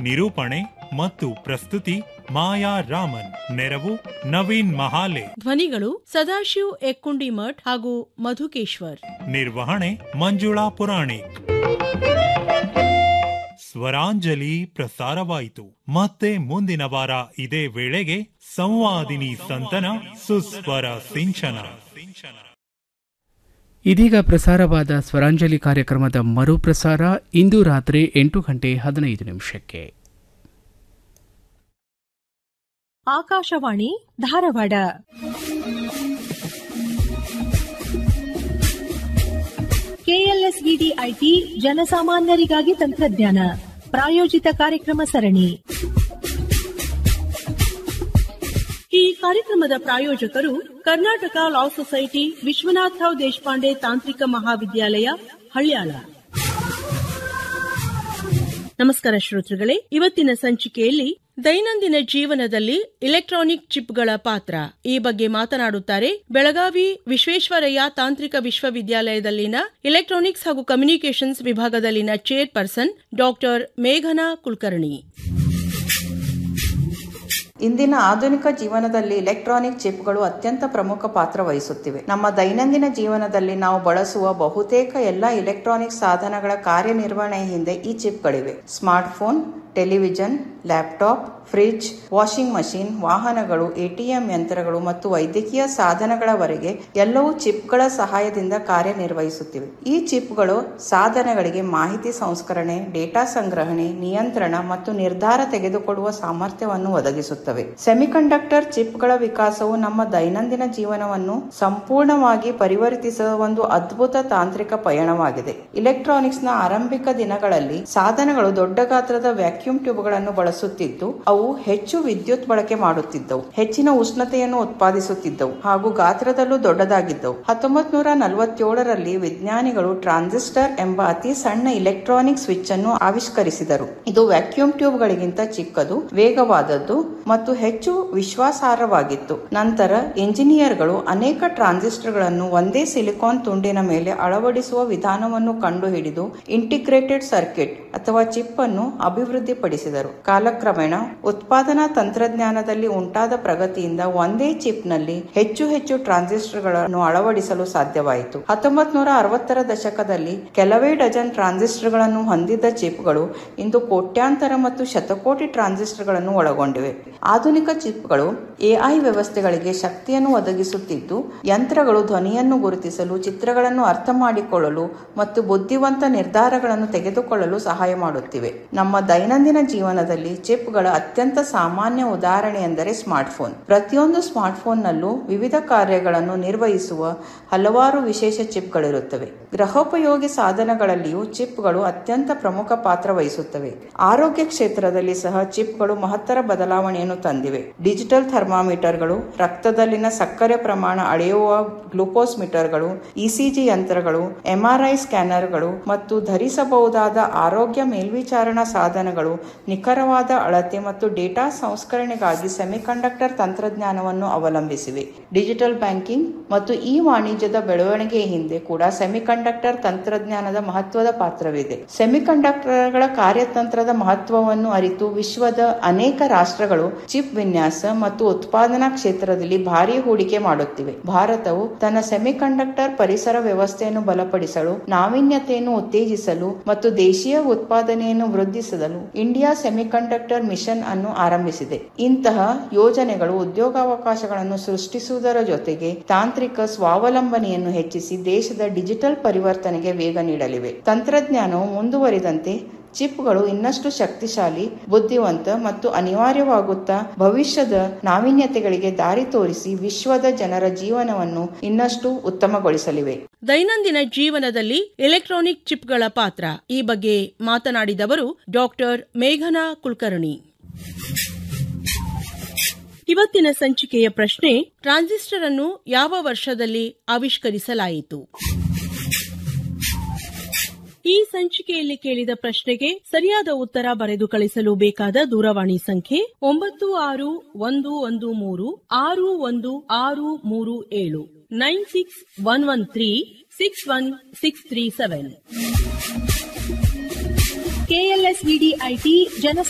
ನಿರೂಪಣೆ ಮತ್ತು ಪ್ರಸ್ತುತಿ ಮಾಯಾ ರಾಮನ್ ನೆರವು ನವೀನ್ ಮಹಾಲೆ ಧ್ವನಿಗಳು ಸದಾಶಿವ್ ಎಕ್ಕುಂಡಿ ಮಠ್ ಹಾಗೂ ಮಧುಕೇಶ್ವರ್ ನಿರ್ವಹಣೆ ಮಂಜುಳಾ ಪುರಾಣಿಕ್ ಸ್ವರಾಂಜಲಿ ಪ್ರಸಾರವಾಯಿತು ಮತ್ತೆ ಮುಂದಿನ ವಾರ ಇದೇ ವೇಳೆಗೆ ಸಂವಾದಿನಿ ಸಂತನ ಸುಸ್ವರ ಸಿಂಚನ ಇದೀಗ ಪ್ರಸಾರವಾದ ಸ್ವರಾಂಜಲಿ ಕಾರ್ಯಕ್ರಮದ ಮರುಪ್ರಸಾರ ಇಂದು ರಾತ್ರಿ ಎಂಟು ಗಂಟೆ ಹದಿನೈದು ನಿಮಿಷಕ್ಕೆ ಆಕಾಶವಾಣಿ ಧಾರವಾಡ ಕೆಎಲ್ಎಸ್ವಿಡಿ ಐಟಿ ಜನಸಾಮಾನ್ಯರಿಗಾಗಿ ತಂತ್ರಜ್ಞಾನ ಪ್ರಾಯೋಜಿತ ಕಾರ್ಯಕ್ರಮ ಸರಣಿ ಈ ಕಾರ್ಯಕ್ರಮದ ಪ್ರಾಯೋಜಕರು ಕರ್ನಾಟಕ ಲಾ ಸೊಸೈಟಿ ವಿಶ್ವನಾಥರಾವ್ ದೇಶಪಾಂಡೆ ತಾಂತ್ರಿಕ ಮಹಾವಿದ್ಯಾಲಯ ಹಳ್ಯಾಳ ನಮಸ್ಕಾರ ಶ್ರೋತೃಗಳೇ ಇವತ್ತಿನ ಸಂಚಿಕೆಯಲ್ಲಿ ದೈನಂದಿನ ಜೀವನದಲ್ಲಿ ಇಲೆಕ್ಟ್ರಾನಿಕ್ ಚಿಪ್ಗಳ ಪಾತ್ರ ಈ ಬಗ್ಗೆ ಮಾತನಾಡುತ್ತಾರೆ ಬೆಳಗಾವಿ ವಿಶ್ವೇಶ್ವರಯ್ಯ ತಾಂತ್ರಿಕ ವಿಶ್ವವಿದ್ಯಾಲಯದಲ್ಲಿನ ಇಲೆಕ್ಟ್ರಾನಿಕ್ಸ್ ಹಾಗೂ ಕಮ್ಯುನಿಕೇಷನ್ಸ್ ವಿಭಾಗದಲ್ಲಿನ ಚೇರ್ಪರ್ಸನ್ ಡಾಕ್ಟರ್ ಮೇಘನಾ ಕುಲಕರ್ಣಿ ಇಂದಿನ ಆಧುನಿಕ ಜೀವನದಲ್ಲಿ ಇಲೆಕ್ಟ್ರಾನಿಕ್ ಚಿಪ್ಗಳು ಅತ್ಯಂತ ಪ್ರಮುಖ ಪಾತ್ರ ವಹಿಸುತ್ತಿವೆ ನಮ್ಮ ದೈನಂದಿನ ಜೀವನದಲ್ಲಿ ನಾವು ಬಳಸುವ ಬಹುತೇಕ ಎಲ್ಲ ಇಲೆಕ್ಟ್ರಾನಿಕ್ ಸಾಧನಗಳ ಕಾರ್ಯನಿರ್ವಹಣೆ ಹಿಂದೆ ಈ ಚಿಪ್ಗಳಿವೆ smartphone television laptop fridge washing machine ವಾಹನಗಳು ಎಟಿಎಂ ಯಂತ್ರಗಳು ಮತ್ತು ವೈದ್ಯಕೀಯ ಸಾಧನಗಳವರೆಗೆ ಎಲ್ಲವೂ ಚಿಪ್ಗಳ ಸಹಾಯದಿಂದ ಕಾರ್ಯನಿರ್ವಹಿಸುತ್ತಿವೆ ಈ ಚಿಪ್ಗಳು ಸಾಧನಗಳಿಗೆ ಮಾಹಿತಿ ಸಂಸ್ಕರಣೆ ಡೇಟಾ ಸಂಗ್ರಹಣೆ ನಿಯಂತ್ರಣ ಮತ್ತು ನಿರ್ಧಾರ ತೆಗೆದುಕೊಳ್ಳುವ ಸಾಮರ್ಥ್ಯವನ್ನು ಒದಗಿಸುತ್ತವೆ ಸೆಮಿಕಂಡಕ್ಟರ್ ಚಿಪ್ಗಳ ವಿಕಾಸವು ನಮ್ಮ ದೈನಂದಿನ ಜೀವನವನ್ನು ಸಂಪೂರ್ಣವಾಗಿ ಪರಿವರ್ತಿಸುವ ಒಂದು ಅದ್ಭುತ ತಾಂತ್ರಿಕ ಪಯಣವಾಗಿದೆ ಇಲೆಕ್ಟ್ರಾನಿಕ್ಸ್ನ ಆರಂಭಿಕ ದಿನಗಳಲ್ಲಿ ಸಾಧನಗಳು ದೊಡ್ಡ ಗಾತ್ರದ ವ್ಯಾಕ್ಯೂಮ್ ಟ್ಯೂಬ್ಗಳನ್ನು ಬಳಸುತ್ತಿದ್ದು ಅವು ಹೆಚ್ಚು ವಿದ್ಯುತ್ ಬಳಕೆ ಮಾಡುತ್ತಿದ್ದವು ಹೆಚ್ಚಿನ ಉಷ್ಣತೆಯನ್ನು ಉತ್ಪಾದಿಸುತ್ತಿದ್ದವು ಹಾಗೂ ಗಾತ್ರದಲ್ಲೂ ದೊಡ್ಡದಾಗಿದ್ದವು ಹತ್ತೊಂಬತ್ ನೂರ ನಲವತ್ತೇಳರಲ್ಲಿ ವಿಜ್ಞಾನಿಗಳು ಟ್ರಾನ್ಸಿಸ್ಟರ್ ಎಂಬ ಅತಿ ಸಣ್ಣ ಇಲೆಕ್ಟ್ರಾನಿಕ್ ಸ್ವಿಚ್ ಅನ್ನು ಆವಿಷ್ಕರಿಸಿದರು ಇದು ವ್ಯಾಕ್ಯೂಮ್ ಟ್ಯೂಬ್ಗಳಿಗಿಂತ ಚಿಕ್ಕದು ವೇಗವಾದದ್ದು ಮತ್ತು ಹೆಚ್ಚು ವಿಶ್ವಾಸಾರ್ಹವಾಗಿತ್ತು ನಂತರ ಇಂಜಿನಿಯರ್ಗಳು ಅನೇಕ ಟ್ರಾನ್ಸಿಸ್ಟರ್ಗಳನ್ನು ಒಂದೇ ಸಿಲಿಕಾನ್ ತುಂಡಿನ ಮೇಲೆ ಅಳವಡಿಸುವ ವಿಧಾನವನ್ನು ಕಂಡುಹಿಡಿದು ಇಂಟಿಗ್ರೇಟೆಡ್ ಸರ್ಕಿಟ್ ಅಥವಾ ಚಿಪ್ ಅನ್ನು ಅಭಿವೃದ್ಧಿಪಡಿಸಿದರು ಕಾಲಕ್ರಮೇಣ ಉತ್ಪಾದನಾ ತಂತ್ರಜ್ಞಾನದಲ್ಲಿ ಉಂಟಾದ ಪ್ರಗತಿಯಿಂದ ಒಂದೇ ಚಿಪ್ ನಲ್ಲಿ ಹೆಚ್ಚು ಹೆಚ್ಚು ಟ್ರಾನ್ಸಿಸ್ಟರ್ಗಳನ್ನು ಅಳವಡಿಸಲು ಸಾಧ್ಯವಾಯಿತು ಹತ್ತೊಂಬತ್ ನೂರ ಅರವತ್ತರ ದಶಕದಲ್ಲಿ ಕೆಲವೇ ಡಜನ್ ಟ್ರಾನ್ಸಿಸ್ಟರ್ಗಳನ್ನು ಹೊಂದಿದ್ದ ಚಿಪ್ಗಳು ಇಂದು ಕೋಟ್ಯಾಂತರ ಮತ್ತು ಶತಕೋಟಿ ಟ್ರಾನ್ಸಿಸ್ಟರ್ಗಳನ್ನು ಒಳಗೊಂಡಿವೆ ಆಧುನಿಕ ಚಿಪ್ಗಳು ಎಐ ವ್ಯವಸ್ಥೆಗಳಿಗೆ ಶಕ್ತಿಯನ್ನು ಒದಗಿಸುತ್ತಿದ್ದು ಯಂತ್ರಗಳು ಧ್ವನಿಯನ್ನು ಗುರುತಿಸಲು ಚಿತ್ರಗಳನ್ನು ಅರ್ಥ ಮಾಡಿಕೊಳ್ಳಲು ಮತ್ತು ಬುದ್ಧಿವಂತ ನಿರ್ಧಾರಗಳನ್ನು ತೆಗೆದುಕೊಳ್ಳಲು ಸಹಾಯ ಮಾಡುತ್ತಿವೆ ನಮ್ಮ ದೈನಂದಿನ ಜೀವನದಲ್ಲಿ ಚಿಪ್ಗಳ ಅತ್ಯಂತ ಸಾಮಾನ್ಯ ಉದಾಹರಣೆ ಎಂದರೆ ಸ್ಮಾರ್ಟ್ಫೋನ್ ಪ್ರತಿಯೊಂದು ಸ್ಮಾರ್ಟ್ಫೋನ್ನಲ್ಲೂ ವಿವಿಧ ಕಾರ್ಯಗಳನ್ನು ನಿರ್ವಹಿಸುವ ಹಲವಾರು ವಿಶೇಷ ಚಿಪ್ಗಳಿರುತ್ತವೆ ಗೃಹೋಪಯೋಗಿ ಸಾಧನಗಳಲ್ಲಿಯೂ ಚಿಪ್ಗಳು ಅತ್ಯಂತ ಪ್ರಮುಖ ಪಾತ್ರ ವಹಿಸುತ್ತವೆ ಆರೋಗ್ಯ ಕ್ಷೇತ್ರದಲ್ಲಿ ಸಹ ಚಿಪ್ಗಳು ಮಹತ್ತರ ಬದಲಾವಣೆಯನ್ನು ತಂದಿವೆ ಡಿಜಿಟಲ್ ಥರ್ಮಾಮೀಟರ್ಗಳು ರಕ್ತದಲ್ಲಿನ ಸಕ್ಕರೆ ಪ್ರಮಾಣ ಅಳೆಯುವ ಗ್ಲೂಕೋಸ್ ಮೀಟರ್ಗಳು ಇಸಿಜಿ ಯಂತ್ರಗಳು ಎಂಆರ್ಐ ಸ್ಕ್ಯಾನರ್ಗಳು ಮತ್ತು ಧರಿಸಬಹುದಾದ ಆರೋಗ್ಯ ಮೇಲ್ವಿಚಾರಣಾ ಸಾಧನಗಳು ನಿಖರವಾದ ಅಳತೆ ಮತ್ತು ಡೇಟಾ ಸಂಸ್ಕರಣೆಗಾಗಿ ಸೆಮಿಕಂಡಕ್ಟರ್ ತಂತ್ರಜ್ಞಾನವನ್ನು ಅವಲಂಬಿಸಿವೆ ಡಿಜಿಟಲ್ ಬ್ಯಾಂಕಿಂಗ್ ಮತ್ತು ಈ ವಾಣಿಜ್ಯದ ಬೆಳವಣಿಗೆಯ ಹಿಂದೆ ಕೂಡ ಸೆಮಿಕಂಡಕ್ಟರ್ ತಂತ್ರಜ್ಞಾನದ ಮಹತ್ವದ ಪಾತ್ರವಿದೆ ಸೆಮಿಕಂಡಕ್ಟರ್ಗಳ ಕಾರ್ಯತಂತ್ರದ ಮಹತ್ವವನ್ನು ಅರಿತು ವಿಶ್ವದ ಅನೇಕ ರಾಷ್ಟ್ರಗಳು ಚಿಪ್ ವಿನ್ಯಾಸ ಮತ್ತು ಉತ್ಪಾದನಾ ಕ್ಷೇತ್ರದಲ್ಲಿ ಭಾರಿ ಹೂಡಿಕೆ ಮಾಡುತ್ತಿವೆ ಭಾರತವು ತನ್ನ ಸೆಮಿಕಂಡಕ್ಟರ್ ಪರಿಸರ ವ್ಯವಸ್ಥೆಯನ್ನು ಬಲಪಡಿಸಲು ನಾವೀನ್ಯತೆಯನ್ನು ಉತ್ತೇಜಿಸಲು ಮತ್ತು ದೇಶೀಯ ಉತ್ಪಾದನೆಯನ್ನು ವೃದ್ಧಿಸಲು ಇಂಡಿಯಾ ಸೆಮಿಕಂಡಕ್ಟರ್ ಮಿಷನ್ ಅನ್ನು ಆರಂಭಿಸಿದೆ ಇಂತಹ ಯೋಜನೆಗಳು ಉದ್ಯೋಗಾವಕಾಶಗಳನ್ನು ಸೃಷ್ಟಿಸುವುದರ ಜೊತೆಗೆ ತಾಂತ್ರಿಕ ಸ್ವಾವಲಂಬನೆಯನ್ನು ಹೆಚ್ಚಿಸಿ ದೇಶದ ಡಿಜಿಟಲ್ ಪರಿವರ್ತನೆಗೆ ವೇಗ ನೀಡಲಿವೆ ತಂತ್ರಜ್ಞಾನವು ಮುಂದುವರಿದಂತೆ ಚಿಪ್ಗಳು ಇನ್ನಷ್ಟು ಶಕ್ತಿಶಾಲಿ ಬುದ್ಧಿವಂತ ಮತ್ತು ಅನಿವಾರ್ಯವಾಗುತ್ತಾ ಭವಿಷ್ಯದ ನಾವೀನ್ಯತೆಗಳಿಗೆ ದಾರಿ ತೋರಿಸಿ ವಿಶ್ವದ ಜನರ ಜೀವನವನ್ನು ಇನ್ನಷ್ಟು ಉತ್ತಮಗೊಳಿಸಲಿವೆ ದೈನಂದಿನ ಜೀವನದಲ್ಲಿ ಎಲೆಕ್ಟ್ರಾನಿಕ್ ಚಿಪ್ಗಳ ಪಾತ್ರ ಈ ಬಗ್ಗೆ ಮಾತನಾಡಿದವರು ಡಾಕ್ಟರ್ ಮೇಘನಾ ಕುಲಕರ್ಣಿ ಇವತ್ತಿನ ಸಂಚಿಕೆಯ ಪ್ರಶ್ನೆ ಟ್ರಾನ್ಸಿಸ್ಟರ್ ಅನ್ನು ಯಾವ ವರ್ಷದಲ್ಲಿ ಆವಿಷ್ಕರಿಸಲಾಯಿತು ಈ ಸಂಚಿಕೆಯಲ್ಲಿ ಕೇಳಿದ ಪ್ರಶ್ನೆಗೆ ಸರಿಯಾದ ಉತ್ತರ ಬರೆದು ಕಳಿಸಲು ಬೇಕಾದ ದೂರವಾಣಿ ಸಂಖ್ಯೆ ಒಂಬತ್ತು ಆರು ಒಂದು ಒಂದು ಮೂರು ಆರು ಒಂದು ಆರು ಮೂರು ಏಳು nine six one one three six one six three seven KLSVD IT ಜನ